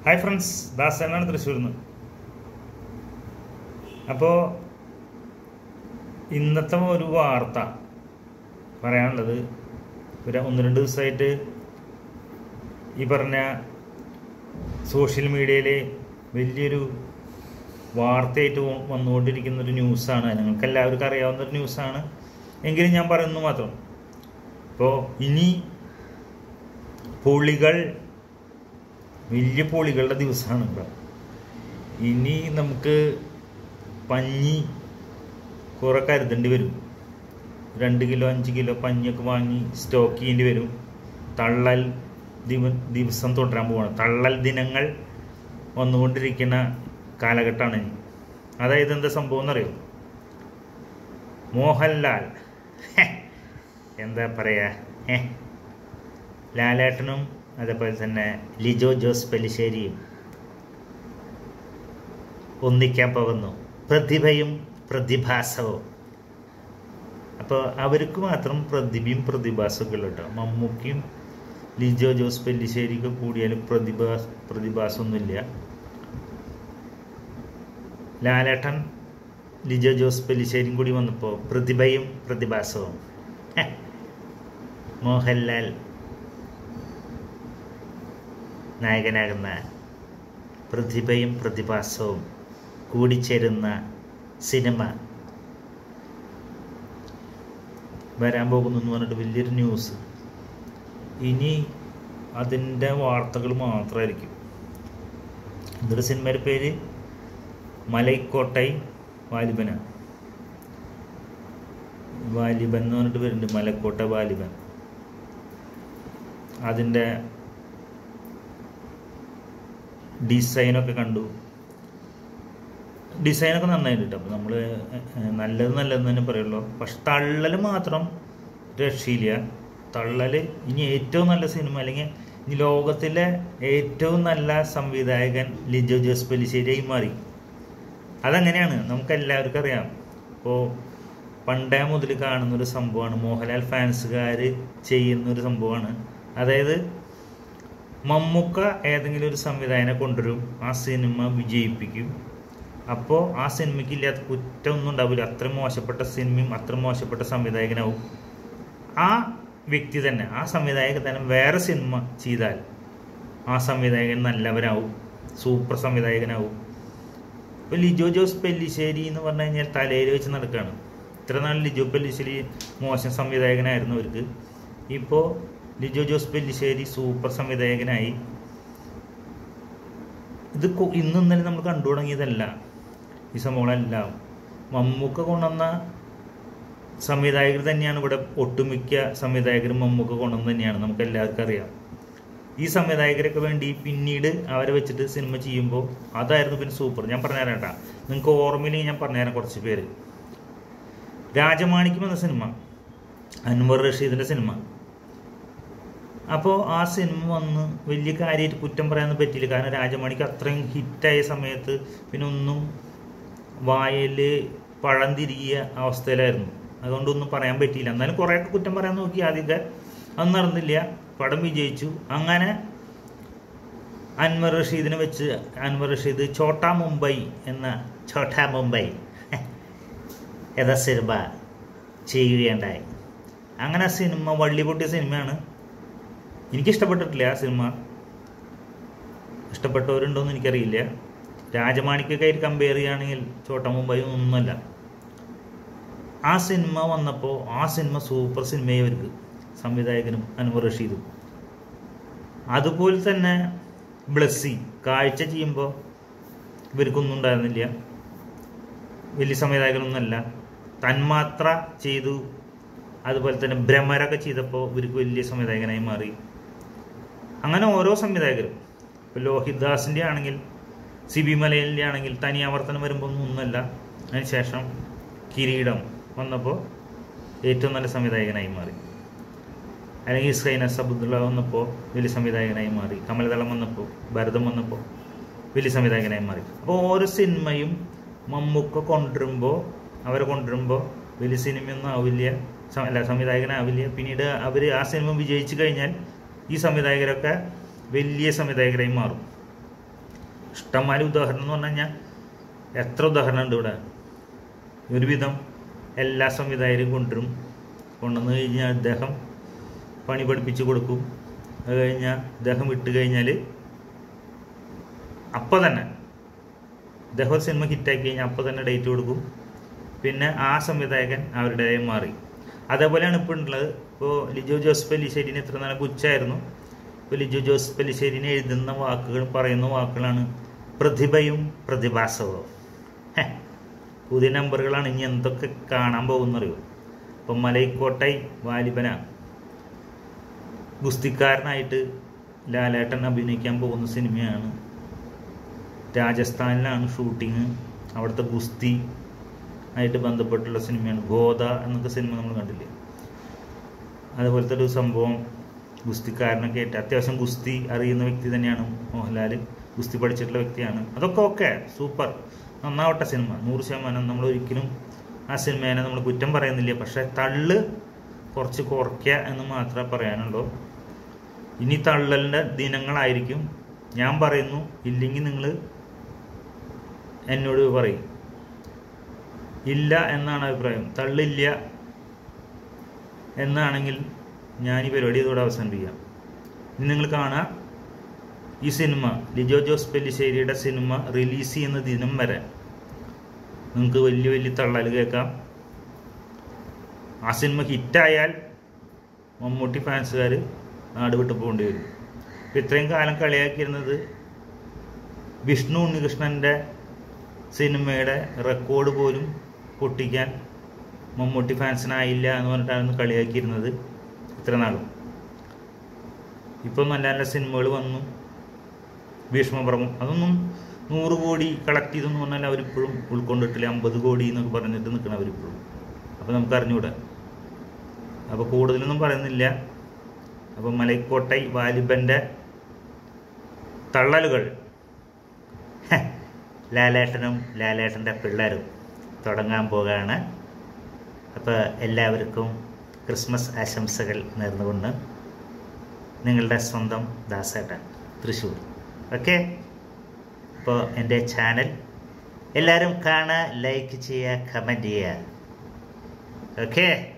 Hi friends ദാസനാണ് തൃശ്ശൂരിൽ നിന്ന് അപ്പോൾ ഇന്നത്തെ ഒരു വാർത്ത പറയാനുള്ളത് ഒരു ഒന്ന് രണ്ട് ദിവസമായിട്ട് ഈ പറഞ്ഞ സോഷ്യൽ മീഡിയയിൽ വലിയൊരു വാർത്തയായിട്ട് വ- വന്നുകൊണ്ടിരിക്കുന്ന ഒരു ന്യൂസാണ് നിങ്ങൾക്ക് എല്ലാവർക്കും അറിയാവുന്ന ഒരു ന്യൂസാണ് എങ്കിലും ഞാൻ പറയുന്നു മാത്രം ഇപ്പോൾ ഇനി പുളികൾ വലിയ പുളികളുടെ ദിവസമാണ് ഇവിടെ ഇനി നമുക്ക് പഞ്ഞി കുറെ കരുതേണ്ടി വരും രണ്ട് കിലോ അഞ്ച് കിലോ പഞ്ഞിയൊക്കെ വാങ്ങി സ്റ്റോക്ക് ചെയ്യേണ്ടി വരും തള്ളൽ ദിവ ദിവസം തുടരാൻ പോവാണ് തള്ളൽ ദിനങ്ങൾ വന്നുകൊണ്ടിരിക്കുന്ന കാലഘട്ടമാണ് ഇനി അതായത് എന്താ സംഭവം എന്നറിയോ മോഹൻലാൽ ഹെ, എന്താ പറയാ ഏ ലാലേട്ടനും അതേപോലെ തന്നെ ലിജോ ജോസ് പെലിശ്ശേരിയും ഒന്നിക്കാൻ പോകുന്നു പ്രതിഭയും പ്രതിഭാസവും അപ്പോൾ അവർക്ക് മാത്രം പ്രതിഭയും പ്രതിഭാസമൊക്കെ ഉള്ളു കേട്ടോ മമ്മൂക്കിയും ലിജോ ജോസ് പെല്ലിശ്ശേരിയൊക്കെ കൂടിയാലും പ്രതിഭാ പ്രതിഭാസമൊന്നുമില്ല ലാലേട്ടൻ ലിജോ ജോസ് പെല്ലിശ്ശേരിയും കൂടി വന്നപ്പോൾ പ്രതിഭയും പ്രതിഭാസവും ഹെ. മോഹൻലാൽ നായകനാകുന്ന പ്രതിഭയും പ്രതിഭാസവും കൂടിച്ചേരുന്ന സിനിമ വരാൻ പോകുന്നു എന്ന് പറഞ്ഞിട്ട് വലിയൊരു ന്യൂസ് ഇനി അതിൻ്റെ വാർത്തകൾ മാത്രമായിരിക്കും ഇതൊരു സിനിമയുടെ പേര് മലൈക്കോട്ടൈ വാലിബന വാലിബൻ എന്ന് പറഞ്ഞിട്ട് വരുന്നുണ്ട് മലക്കോട്ട വാലിബൻ അതിൻ്റെ ഡിസൈനൊക്കെ കണ്ടു ഡിസൈനൊക്കെ നന്നായിട്ടുണ്ട് അപ്പോൾ നമ്മൾ നല്ലത് നല്ലതെന്ന് തന്നെ പറയുള്ളൂ പക്ഷെ തള്ളൽ മാത്രം രക്ഷയില്ല തള്ളൽ ഇനി ഏറ്റവും നല്ല സിനിമ അല്ലെങ്കിൽ ഇനി ലോകത്തിലെ ഏറ്റവും നല്ല സംവിധായകൻ ലിജോ ജോസ് പെലിശ്ശേരിയായി മാറി അതങ്ങനെയാണ് നമുക്ക് എല്ലാവർക്കും അറിയാം ഇപ്പോൾ പണ്ടേ മുതൽ കാണുന്ന ഒരു സംഭവമാണ് മോഹൻലാൽ ഫാൻസുകാർ ചെയ്യുന്ന ഒരു സംഭവമാണ് അതായത് മമ്മൂക്ക ഏതെങ്കിലും ഒരു സംവിധായകനെ കൊണ്ടുവരും ആ സിനിമ വിജയിപ്പിക്കും അപ്പോൾ ആ സിനിമയ്ക്ക് ഇല്ലാത്ത കുറ്റമൊന്നും ഉണ്ടാവില്ല അത്ര മോശപ്പെട്ട സിനിമയും അത്ര മോശപ്പെട്ട സംവിധായകനാവും ആ വ്യക്തി തന്നെ ആ സംവിധായകൻ തന്നെ വേറെ സിനിമ ചെയ്താൽ ആ സംവിധായകൻ നല്ലവനാവും സൂപ്പർ സംവിധായകനാവും ഇപ്പോൾ ലിജോ ജോസ് പെല്ലിശ്ശേരി എന്ന് പറഞ്ഞു കഴിഞ്ഞാൽ തലയിൽ വെച്ച് നടക്കുകയാണ് ഇത്ര നാൾ ലിജോ പെല്ലിശ്ശേരി മോശം സംവിധായകനായിരുന്നു അവർക്ക് ഇപ്പോൾ ലിജോ ജോസ് പെല്ലിശ്ശേരി സൂപ്പർ സംവിധായകനായി ഇത് കൊ- ഇന്ന് ഇന്നലെ നമ്മൾ കണ്ടു തുടങ്ങിയതല്ല ഈ സംഭവങ്ങളെല്ലാം മമ്മൂക്ക കൊണ്ടുവന്ന സംവിധായകർ തന്നെയാണ് ഇവിടെ ഒട്ടുമിക്ക സംവിധായകരും മമ്മൂക്ക കൊണ്ടുവന്ന് തന്നെയാണ് നമുക്ക് എല്ലാവർക്കും അറിയാം ഈ സംവിധായകരൊക്കെ വേണ്ടി പിന്നീട് അവരെ വെച്ചിട്ട് സിനിമ ചെയ്യുമ്പോൾ അതായിരുന്നു പിന്നെ സൂപ്പർ ഞാൻ പറഞ്ഞുതരാം കേട്ടാ നിങ്ങൾക്ക് ഓർമ്മയില്ലെങ്കിൽ ഞാൻ പറഞ്ഞുതരാം കുറച്ച് പേര് രാജമാണിക്യം എന്ന സിനിമ അൻവർ റഷീദിൻ്റെ സിനിമ അപ്പോൾ ആ സിനിമ വന്ന് വലിയ കാര്യമായിട്ട് കുറ്റം പറയാനൊന്നും പറ്റിയില്ല കാരണം രാജമണിക്ക് അത്രയും ഹിറ്റായ സമയത്ത് പിന്നെ ഒന്നും വായയിൽ പഴം തിരികിയ അവസ്ഥയിലായിരുന്നു അതുകൊണ്ടൊന്നും പറയാൻ പറ്റിയില്ല എന്നാലും കുറേയൊക്കെ കുറ്റം പറയാൻ നോക്കി ആദ്യമൊക്കെ അതൊന്നും നടന്നില്ല പടം വിജയിച്ചു അങ്ങനെ അൻവർ റഷീദിനെ വെച്ച് അൻവർ റഷീദ് ഛോട്ടാ മുംബൈ എന്ന ഛോട്ടാ മുംബൈ എന്ന സിനിമ ചെയ്യുകയുണ്ടായി അങ്ങനെ ആ സിനിമ വള്ളി പൊട്ടിയ സിനിമയാണ് എനിക്ക് ഇഷ്ടപ്പെട്ടിട്ടില്ല ആ സിനിമ ഇഷ്ടപ്പെട്ടവരുണ്ടോയെന്ന് എനിക്കറിയില്ല രാജമാണിക്കൊക്കെ ആയിട്ട് കമ്പയർ ചെയ്യുകയാണെങ്കിൽ ചോട്ട മുംബൈ ഒന്നുമല്ല ആ സിനിമ വന്നപ്പോൾ ആ സിനിമ സൂപ്പർ സിനിമയെ അവർക്ക് സംവിധായകനും അൻവർ റഷീദും അതുപോലെ തന്നെ ബ്ലസ്സി കാഴ്ച ചെയ്യുമ്പോൾ ഇവർക്കൊന്നും ഉണ്ടായിരുന്നില്ല വലിയ സംവിധായകനൊന്നുമല്ല തന്മാത്ര ചെയ്തു അതുപോലെ തന്നെ ഭ്രമരൊക്കെ ചെയ്തപ്പോൾ ഇവർക്ക് വലിയ സംവിധായകനായി മാറി അങ്ങനെ ഓരോ സംവിധായകരും ഇപ്പോൾ ലോഹിത് ദാസിൻ്റെ ആണെങ്കിൽ സി ബി മലയിലെ ആണെങ്കിൽ തനിയാവർത്തനം വരുമ്പോൾ ഒന്നും ഒന്നുമല്ല അതിനുശേഷം കിരീടം വന്നപ്പോൾ ഏറ്റവും നല്ല സംവിധായകനായി മാറി അല്ലെങ്കിൽ ഇസ്രൈനസ് അബ്ദുള്ള വന്നപ്പോൾ വലിയ സംവിധായകനായി മാറി കമലതളം വന്നപ്പോൾ ഭരതം വന്നപ്പോൾ വലിയ സംവിധായകനായി മാറി അപ്പോൾ ഓരോ സിനിമയും മമ്മൂക്ക കൊണ്ടുവരുമ്പോൾ അവരെ കൊണ്ടുവരുമ്പോൾ വലിയ സിനിമയൊന്നും ആവില്ല സം- അല്ല സംവിധായകനാവില്ല പിന്നീട് അവർ ആ സിനിമ വിജയിച്ചു കഴിഞ്ഞാൽ ഈ സംവിധായകരൊക്കെ വലിയ സംവിധായകരായി മാറും ഇഷ്ടംമാതിരി ഉദാഹരണം എന്ന് പറഞ്ഞു കഴിഞ്ഞാൽ എത്ര ഉദാഹരണം ഉണ്ട് ഇവിടെ ഒരുവിധം എല്ലാ സംവിധായകരും കൊണ്ടുവരും കൊണ്ടുവന്ന് കഴിഞ്ഞാൽ അദ്ദേഹം പണി പഠിപ്പിച്ച് കൊടുക്കും അത് കഴിഞ്ഞാൽ അദ്ദേഹം വിട്ട് കഴിഞ്ഞാൽ അപ്പോൾ തന്നെ അദ്ദേഹം ഒരു സിനിമ ഹിറ്റാക്കി കഴിഞ്ഞാൽ അപ്പോൾ തന്നെ ഡേറ്റ് കൊടുക്കും പിന്നെ ആ സംവിധായകൻ അവരുടേതായി മാറി അതേപോലെയാണ് ഇപ്പോൾ ഉള്ളത് ഇപ്പോൾ ലിജോ ജോസ് പെല്ലിശ്ശേരിന് ഇത്ര നാളെ പുച്ഛായിരുന്നു ഇപ്പോൾ ലിജോ ജോസ് പെല്ലിശ്ശേരിനെ എഴുതുന്ന വാക്കുകൾ പറയുന്ന വാക്കുകളാണ് പ്രതിഭയും പ്രതിഭാസവും ഹെ, പുതിയ നമ്പറുകളാണ് ഇനി എന്തൊക്കെ കാണാൻ പോകുന്നറിയോ ഇപ്പം മലൈക്കോട്ടൈ വാലിബനാണ് ഗുസ്തിക്കാരനായിട്ട് ലാലേട്ടൻ അഭിനയിക്കാൻ പോകുന്ന സിനിമയാണ് രാജസ്ഥാനിലാണ് ഷൂട്ടിങ് അവിടുത്തെ ഗുസ്തി ആയിട്ട് ബന്ധപ്പെട്ടുള്ള സിനിമയാണ് ഗോദ എന്നൊക്കെ സിനിമ നമ്മൾ കണ്ടില്ലേ അതുപോലത്തെ ഒരു സംഭവം ഗുസ്തിക്കാരനൊക്കെ ആയിട്ട് അത്യാവശ്യം ഗുസ്തി അറിയുന്ന വ്യക്തി തന്നെയാണ് മോഹൻലാൽ ഗുസ്തി പഠിച്ചിട്ടുള്ള വ്യക്തിയാണ് അതൊക്കെ ഓക്കെ സൂപ്പർ നന്നാവട്ടെ സിനിമ നൂറ് ശതമാനം നമ്മൾ ഒരിക്കലും ആ സിനിമേനെ നമ്മൾ കുറ്റം പറയുന്നില്ല പക്ഷേ തള്ള് കുറച്ച് കുറയ്ക്കുക എന്ന് മാത്രമേ പറയാനുള്ളൂ ഇനി തള്ളലിൻ്റെ ദിനങ്ങളായിരിക്കും ഞാൻ പറയുന്നു ഇല്ലെങ്കിൽ നിങ്ങൾ എന്നോട് പറയും ഇല്ല എന്നാണ് അഭിപ്രായം തള്ളില്ല എന്നാണെങ്കിൽ ഞാൻ ഈ പരിപാടി ഇതോടെ അവസാനിപ്പിക്കാം ഇനി നിങ്ങൾ കാണുക ഈ സിനിമ ലിജോ ജോസ് പെല്ലിശ്ശേരിയുടെ സിനിമ റിലീസ് ചെയ്യുന്ന ദിനം വരെ നിങ്ങൾക്ക് വലിയ വലിയ തള്ളൽ കേൾക്കാം ആ സിനിമ ഹിറ്റായാൽ മമ്മൂട്ടി ഫാൻസുകാർ നാട് വിട്ടു പോകേണ്ടി വരും ഇപ്പം ഇത്രയും കാലം കളിയാക്കിയിരുന്നത് വിഷ്ണു ഉണ്ണികൃഷ്ണൻ്റെ സിനിമയുടെ റെക്കോർഡ് പോലും പൊട്ടിക്കാൻ മമ്മൂട്ടി ഫാൻസിനായില്ല എന്ന് പറഞ്ഞിട്ടായിരുന്നു കളിയാക്കിയിരുന്നത് ഇത്ര നാളും ഇപ്പം നല്ല നല്ല സിനിമകൾ വന്നു ഭീഷ്മപർവം അതൊന്നും നൂറ് കോടി കളക്ട് ചെയ്തെന്ന് പറഞ്ഞാൽ അവരിപ്പോഴും ഉൾക്കൊണ്ടിട്ടില്ല അമ്പത് കോടി എന്നൊക്കെ പറഞ്ഞിട്ട് നിൽക്കണം അവരിപ്പോഴും അപ്പോൾ നമുക്ക് അറിഞ്ഞൂടാ അപ്പോൾ കൂടുതലൊന്നും പറയുന്നില്ല അപ്പോൾ മലൈക്കോട്ടൈ വാലിബൻ്റെ തള്ളലുകൾ ഹെ, ലാലേട്ടനും ലാലേട്ടൻ്റെ പിള്ളേരും തുടങ്ങാൻ പോകുകയാണ് അപ്പോൾ എല്ലാവർക്കും ക്രിസ്മസ് ആശംസകൾ നേർന്നുകൊണ്ട് നിങ്ങളുടെ സ്വന്തം ദാസേട്ടൻ തൃശ്ശൂർ ഓക്കെ അപ്പോൾ എൻ്റെ ചാനൽ എല്ലാവരും കാണുക ലൈക്ക് ചെയ്യുക കമൻറ്റ് ചെയ്യുക ഓക്കെ